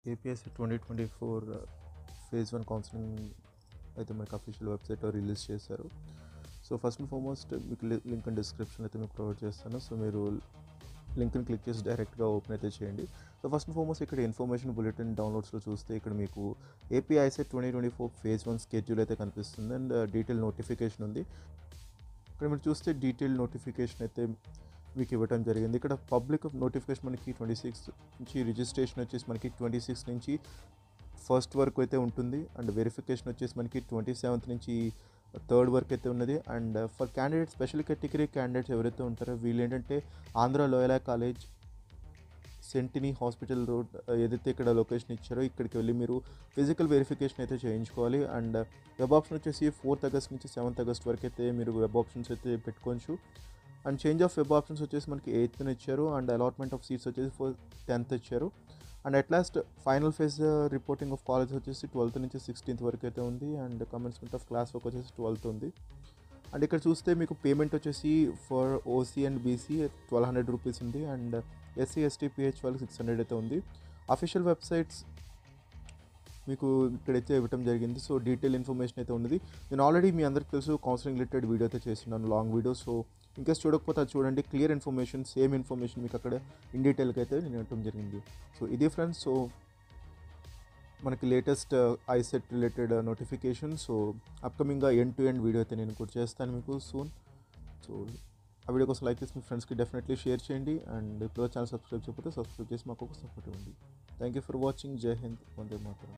APS twenty twenty four phase one counselling అయితే మనకి official వెబ్సైట్లో రిలీజ్ చేశారు సో ఫస్ట్ అండ్ ఫార్మోస్ట్ మీకు లింక్ అండ్ డిస్క్రిప్షన్ అయితే మీకు ప్రొవైడ్ చేస్తాను సో మీరు లింక్ని క్లిక్ చేసి డైరెక్ట్గా ఓపెన్ అయితే చేయండి సో ఫస్ట్ అండ్ ఫార్మోస్ట్ ఇక్కడ ఇన్ఫర్మేషన్ బులెటిన్ డౌన్లోడ్స్లో చూస్తే ఇక్కడ మీకు AP ICET twenty twenty four phase one schedule అయితే కనిపిస్తుంది అండ్ డీటెయిల్ నోటిఫికేషన్ ఉంది ఇక్కడ మీరు చూస్తే డీటెయిల్ నోటిఫికేషన్ అయితే మీకు ఇవ్వడం జరిగింది ఇక్కడ పబ్లిక్ నోటిఫికేషన్ మనకి ట్వంటీ సిక్స్ నుంచి రిజిస్ట్రేషన్ వచ్చేసి మనకి ట్వంటీ సిక్స్ నుంచి ఫస్ట్ వరకు అయితే ఉంటుంది అండ్ వెరిఫికేషన్ వచ్చేసి మనకి ట్వంటీ సెవెంత్ నుంచి థర్డ్ వరకు అయితే ఉన్నది and for candidate special category candidates ఎవరైతే ఉంటారో వీళ్ళు ఏంటంటే Andhra Loyola college Sentini hospital road ఏదైతే ఇక్కడ లొకేషన్ ఇచ్చారో ఇక్కడికి వెళ్ళి మీరు ఫిజికల్ వెరిఫికేషన్ అయితే చేయించుకోవాలి అండ్ వెబ్ ఆప్షన్ వచ్చేసి ఫోర్త్ ఆగస్ట్ నుంచి సెవెంత్ ఆగస్ట్ వరకు అయితే మీరు వెబ్ ఆప్షన్స్ అయితే పెట్టుకోవచ్చు and change of web options వచ్చేసి మనకి ఎయిత్ని ఇచ్చారు అండ్ అలాట్మెంట్ ఆఫ్ సీట్స్ వచ్చేసి ఫోర్ టెన్త్ ఇచ్చారు and at last final phase reporting of college వచ్చేసి ట్వెల్త్ నుంచి సిక్స్టీన్త్ వరకు అయితే ఉంది and commencement of class work వచ్చేసి ట్వెల్త్ ఉంది అండ్ ఇక్కడ చూస్తే మీకు పేమెంట్ వచ్చేసి for OC and BC twelve hundred rupees ఉంది అండ్ ఎస్సీ ఎస్టీ పిహెచ్ వాళ్ళకి సిక్స్ హండ్రెడ్ అయితే ఉంది అఫీషియల్ వెబ్సైట్స్ మీకు ఇక్కడైతే ఇవ్వటం జరిగింది సో డీటెయిల్ ఇన్ఫర్మేషన్ అయితే ఉన్నది నేను ఆల్రెడీ మీ అందరికి తెలుసు కౌన్సిలింగ్ రిలేటెడ్ వీడియో అయితే చేస్తున్నాను లాంగ్ వీడియో సో ఇంకా చూడకపోతే అది చూడండి క్లియర్ ఇన్ఫర్మేషన్ సేమ్ ఇన్ఫర్మేషన్ మీకు అక్కడ ఇన్ డీటెయిల్గా అయితే నేను ఇవ్వటం జరిగింది సో ఇది ఫ్రెండ్స్ సో మనకి latest ICET related notification so అప్కమింగ్గా ఎండ్ టు ఎండ్ వీడియో అయితే నేను కూడా చేస్తాను మీకు సూన్ సో ఆ వీడియో కోసం లైక్ చేసి మీ ఫ్రెండ్స్కి డెఫినెట్లీ షేర్ చేయండి అండ్ ఇప్పుడు ఛానల్ సబ్స్క్రైబ్ చేయకపోతే సబ్స్క్రైబ్ చేసి మాకు ఒక సపోర్ట్ ఇవ్వండి థ్యాంక్ యూ ఫర్ వాచింగ్ జై హింద్ వందే మాత్రం